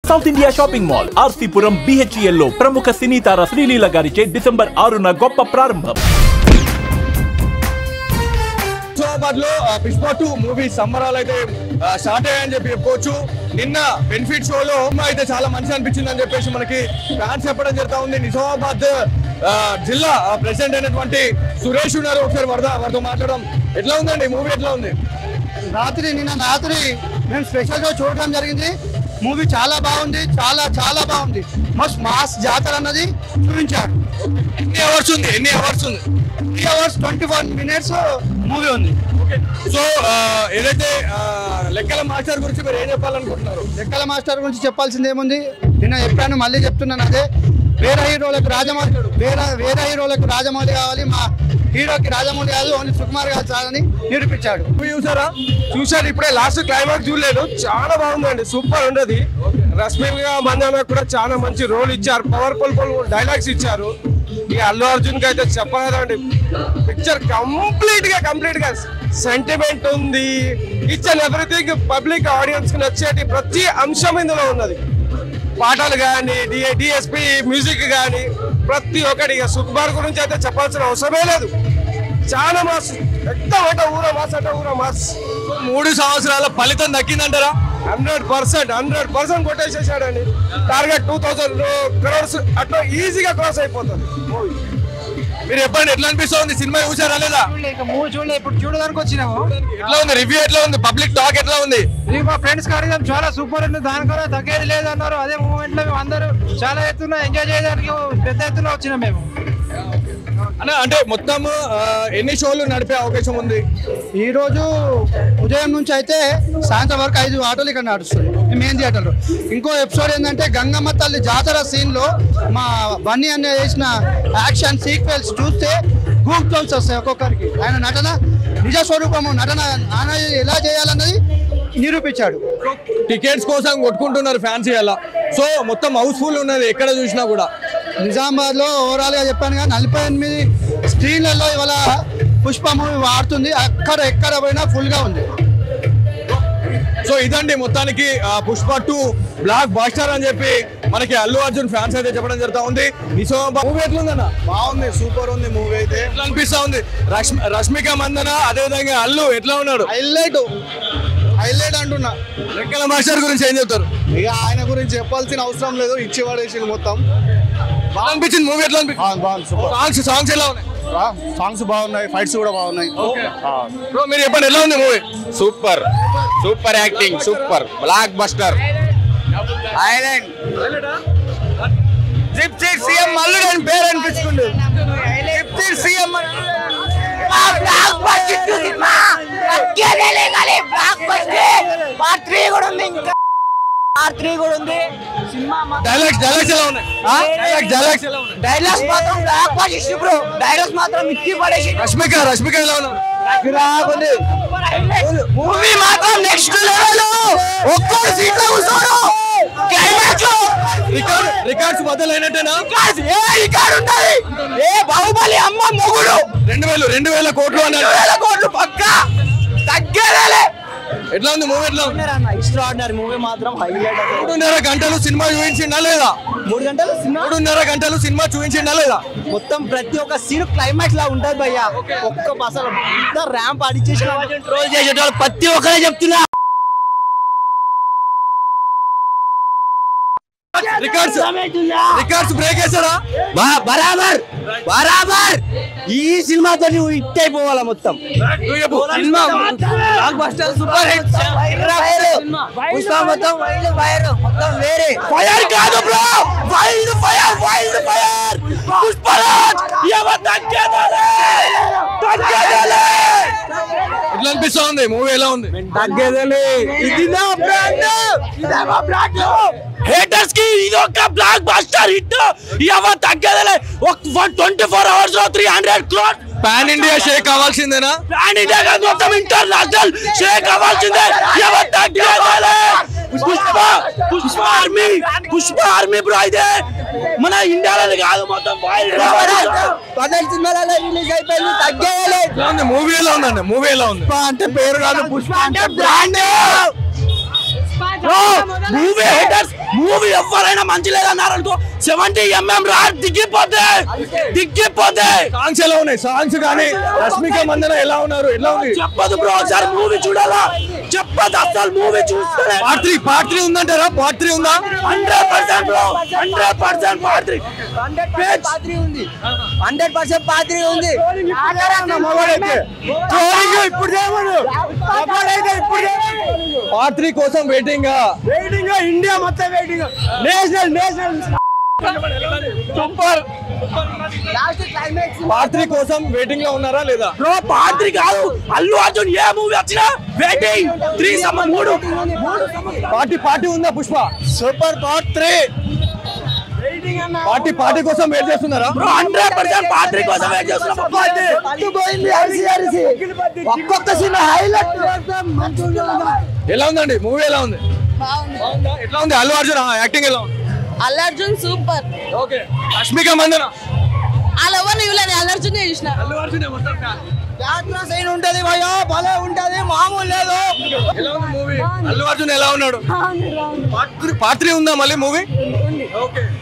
South India shopping mall RC Puram BHEL లో ప్రముఖ సినీ తార శ్రీలీల గారిచే డిసెంబర్ ఆరున గొప్ప ప్రారంభం హైదరాబాద్ లో పుష్ప టూ మూవీ సంబరాలు అయితే ఆ, స్టార్ట్ అయ్యాయని చెప్పి చెప్పుకోవచ్చు నిన్న బెనిఫిట్ షోలో సినిమా అయితే చాలా మంచి అనిపించింది అని చెప్పేసి మనకి ఫ్యాన్స్ చెప్పడం జరుగుతా ఉంది నిజామాబాద్ ఆ, జిల్లా ప్రెసిడెంట్ అయినటువంటి సురేష్ ఉన్నారు ఒకసారి వరద వారితో మాట్లాడడం ఎట్లా ఉందండి మూవీ ఎట్లా ఉంది రాత్రి నిన్న రాత్రి మేము స్పెషల్ గా చూడడం జరిగింది మూవీ చాలా బాగుంది చాలా చాలా బాగుంది మస్ట్ మాస్ జాతర అన్నది చూపించారు ఎన్ని అవర్స్ ఉంది ఎన్ని అవర్స్ ఉంది three hours twenty one minutes movie ఉంది సో ఆ, ఏదైతే ఆ, లెక్కల మాస్టర్ గురించి మీరు ఏం చెప్పాలనుకుంటున్నారు లెక్కల మాస్టర్ గురించి చెప్పాల్సింది ఏముంది నిన్న చెప్పాను మళ్ళీ చెప్తున్నాను అదే వేరే హీరోలకు రాజమౌళి వేరే వేరే హీరోలకు రాజమౌళి కావాలి మా హీరోకి రాజమౌళి కాదు ఓన్లీ సుకుమార్ కాదు చాలని నిరూపించాడు మూవీ చూసారా చూసారు ఇప్పుడే లాస్ట్ క్లైమాక్స్ చూడలేదు చాలా బాగుందండి సూపర్ ఉండదు రష్మిగా మందాన కూడా చాలా మంచి రోల్ ఇచ్చారు పవర్ఫుల్ డైలాగ్స్ ఇచ్చారు ఇక అల్లు అర్జున్ కి అయితే చెప్పలేదండి పిక్చర్ కంప్లీట్ గా కంప్లీట్ గా సెంటిమెంట్ ఉంది ఇచ్ అండ్ ఎవ్రీథింగ్ పబ్లిక్ ఆడియన్స్ కి నచ్చేటి ప్రతి అంశం ఇందులో ఉన్నది పాటలు కానీ డిఎస్పి మ్యూజిక్ కానీ ప్రతి ఒక్కటి ఇక సుకుమార్ గురించి అయితే చెప్పాల్సిన అవసరమే లేదు చాలా మాస్ ఎక్కడ అంటే ఊర మాస్ అంటే ఊర మాస్ మూడు సంవత్సరాల ఫలితం దక్కిందంటారా హండ్రెడ్ పర్సెంట్ హండ్రెడ్ పర్సెంట్ కొట్టేసేసాడండి టార్గెట్ టూ థౌసండ్ క్రోర్స్ అట్లా ఈజీగా క్రాస్ అయిపోతుంది మూవీ మీరు చెప్పండి ఎట్లా అనిపిస్తుంది సినిమా చూసారా లేదా మూవీ చూడలే ఇప్పుడు చూడడానికి వచ్చినాము ఎట్లా ఉంది రివ్యూ ఎట్లా ఉంది పబ్లిక్ టాక్ ఎట్లా ఉంది ఇది మా ఫ్రెండ్స్ అడిగాం చాలా సూపర్ ఉంది దానికన్నా తగ్గేది లేదు అన్నారు అదే మూమెంట్ లో మేము అందరూ చాలా ఎత్తున ఎంజాయ్ చేయడానికి పెద్ద ఎత్తున వచ్చినాం మేము అన్న అంటే మొత్తం ఆ, ఎన్ని షోలు నడిపే అవకాశం ఉంది ఈ రోజు ఉదయం నుంచి అయితే సాయంత్రం వరకు ఐదు ఆటోలు ఇక్కడ నడుస్తుంది ఈ మెయిన్ థియేటర్లో ఇంకో ఎపిసోడ్ ఏంటంటే గంగమ్మ తల్లి జాతర సీన్ లో మా బన్నీ అన్న చేసిన యాక్షన్ సీక్వెల్స్ చూస్తే గూప్ జోన్స్ వస్తాయి ఒక్కొక్కరికి ఆయన నటన నిజ స్వరూపము నటన ఆయన ఎలా చేయాలన్నది నిరూపించాడు టికెట్స్ కోసం కొట్టుకుంటున్నారు ఫ్యాన్స్ ఇలా సో మొత్తం హౌస్ఫుల్ ఉన్నది ఎక్కడ చూసినా కూడా నిజామాబాద్ లో ఓవరాల్ గా చెప్పాను కానీ నలభై ఎనిమిది స్క్రీన్లలో ఇవాళ పుష్ప మూవీ వాడుతుంది అక్కడ ఎక్కడ పోయినా ఫుల్ గా ఉంది సో ఇదండి మొత్తానికి ఆ, పుష్ప టూ బ్లాక్ బాస్టర్ అని చెప్పి మనకి అల్లు అర్జున్ ఫ్యాన్స్ అయితే చెప్పడం జరుగుతా ఉంది నిజామాబాద్ మూవీ ఎట్లుందన్న బాగుంది సూపర్ ఉంది మూవీ అయితే ఎట్లా అనిపిస్తా ఉంది రష్మి రష్మిక మందన అదే విధంగా అల్లు ఎట్లా ఉన్నాడు హైలైట్ హైలైట్ అంటున్నా రెక్కల మాస్టర్ గురించి ఏం చెప్తారు ఇక ఆయన గురించి చెప్పాల్సిన అవసరం లేదు ఇచ్చి పడేసింది మొత్తం బాగా అనిపించింది మూవీ ఎట్లా అనిపించింది బాగుంది బాగుంది సూపర్ సాంగ్స్ సాంగ్స్ ఎలా ఉన్నాయి సాంగ్స్ బాగున్నాయి ఫైట్స్ కూడా బాగున్నాయి బ్రో మీరు చెప్పండి ఎలా ఉంది movie super super acting super blockbuster island gypsy CM మల్లుడు అని పేరు అనిపించుకుండు జిప్సీ సీఎం బ్లాక్ బస్టర్ సినిమా అక్కేదేలే కానీ బ్లాక్ బస్టర్ పార్ట్ త్రీ కూడా ఉంది ఇంకా పార్ట్ త్రీ కూడా ఉంది సినిమా డైలాగ్స్ డైలాగ్స్ ఎలా ఉన్నాయి డైలాగ్స్ డైలాగ్స్ ఎలా ఉన్నాయి డైలాగ్స్ మాత్రం బ్లాక్ బస్టర్ బ్రో డైలాగ్స్ మాత్రం ఇచ్చి పడేసి రష్మిక రష్మిక ఎలా ఉన్నారు మూవీ మాత్రం నెక్స్ట్ లెవెల్ ఒక్కొక్క సీట్ లో కూర్చోడు క్లైమాక్స్ లో రికార్డ్ రికార్డ్స్ బద్దలైనట్టేనా ఏ రికార్డ్ ఉంటది ఏ బాహుబలి అమ్మ మొగుడు రెండు వేలు రెండు వేల కోట్లు అన్నారు వేల కోట్లు పక్కా తగ్గేదేలే ఎట్లా ఉంది మూవీ ఎట్లా ఉంది ఎక్స్ట్రాడినరీ మూవీ మాత్రం హైలైట్ మూడున్నర గంటలు సినిమా చూపించిండా లేదా మూడు గంటలు సినిమా మూడున్నర గంటలు సినిమా చూపించిండా లేదా మొత్తం ప్రతి ఒక్క సీన్ క్లైమాక్స్ లా ఉంటది భయ్య ఒక్క అసలు ఇంత ర్యాంప్ అడిచేసిన ట్రోల్ చేసేటోళ్ళు ప్రతి ఒక్కరే చెప్తున్నా రికార్డ్స్ రికార్డ్స్ బ్రేక్ చేశారా బా- బరాబర్ బరాబర్ ఈ సినిమాతో నువ్వు హిట్ అయిపోవాలా మొత్తం సినిమా blockbuster super hit Pushpa మొత్తం వైల్డ్ ఫైర్ మొత్తం వేరే ఫైర్ కాదు bro wild fire wild fire Pushparaj ఎవ తగ్గేదాలే తగ్గేదాలే ఎట్లా అనిపిస్తా ఉంది మూవీ ఎలా ఉంది తగ్గేదాలే ఇది నా బ్రాండ్ ఇదే మా బ్రాండ్ హేటర్స్ కి ఇది ఒక బ్లాక్ బస్టర్ హిట్ ఎవ తగ్గేదాలే ఒక ట్వంటీ ఫోర్ అవర్స్ లో three hundred crore pan India shake కావాల్సిందేనా ప్లాన్ ఇండియా కాదు మొత్తం ఇంటర్నేషనల్ షేక్ అవ్వాల్సిందే ఎవరు తగ్గేదేలే Pushpa Pushpa army Pushpa army bro అయితే మన ఇండియాలో కాదు మొత్తం పదహారు సినిమాలలో రిలీజ్ అయిపోయింది తగ్గేయాలి ఎలా ఉంది మూవీ ఎలా ఉందండి మూవీ ఎలా ఉంది అంటే పేరు కాదు పుష్ప అంటే బ్రాండ్ మూవీ హేటర్స్ మూవీ ఎవరైనా మంచి లేదన్నారు అనుకో సెవెంటీ ఎంఎం రా దిగ్గిపోతే దిగ్గిపోతే సాంగ్స్ ఎలా ఉన్నాయి సాంగ్స్ కానీ రష్మిక మందన ఎలా ఉన్నారు ఎలా ఉంది చెప్పదు బ్రో ఒకసారి మూవీ చూడాలా చెప్పదు అసలు మూవీ చూస్తే పార్ట్ త్రీ పార్ట్ త్రీ ఉందంటారా పార్ట్ త్రీ ఉందా hundred percent bro hundred percent part three part three ఉంది హండ్రెడ్ పర్సెంట్ పాత్రి ఉంది ఇప్పుడు పార్ట్ త్రీ కోసం వెయిటింగ్ వెయిటింగ్ ఇండియా మొత్తం waiting national national super last climax part three కోసం వెయిటింగ్ లో ఉన్నారా లేదా బ్రో పాత్రి కాదు అల్లు అర్జున్ ఏ మూవీ వచ్చినా వెయిటింగ్ త్రీ సమ మూడు పార్టీ పార్టీ ఉందా Pushpa super part three party party కోసం వెయిట్ చేస్తున్నారా బ్రో హండ్రెడ్ పర్సెంట్ పాత్రి కోసం వెయిట్ చేస్తున్నాం పోయింది అరిసి అరిసి ఒక్కొక్క సినిమా హైలైట్ ఎలా ఉందండి మూవీ ఎలా ఉంది బాగుందా? ఎట్లా ఉంది అల్లు అర్జున్ యాక్టింగ్ ఎలా ఉంది అల్లర్జున్ సూపర్ ఓకే రష్మిక మందన వాళ్ళు ఎవరిని ఇవ్వలేదు అల్లర్జున్ చూసిన అల్లు అర్జున్ మొత్తం యాత్ర సైన్ ఉంటది భయో భలే ఉంటది మామూలు లేదు ఎలా ఉంది మూవీ అల్లు అర్జున్ ఎలా ఉన్నాడు పార్ట్ త్రీ పార్ట్ త్రీ ఉందా మళ్ళీ మూవీ ఓకే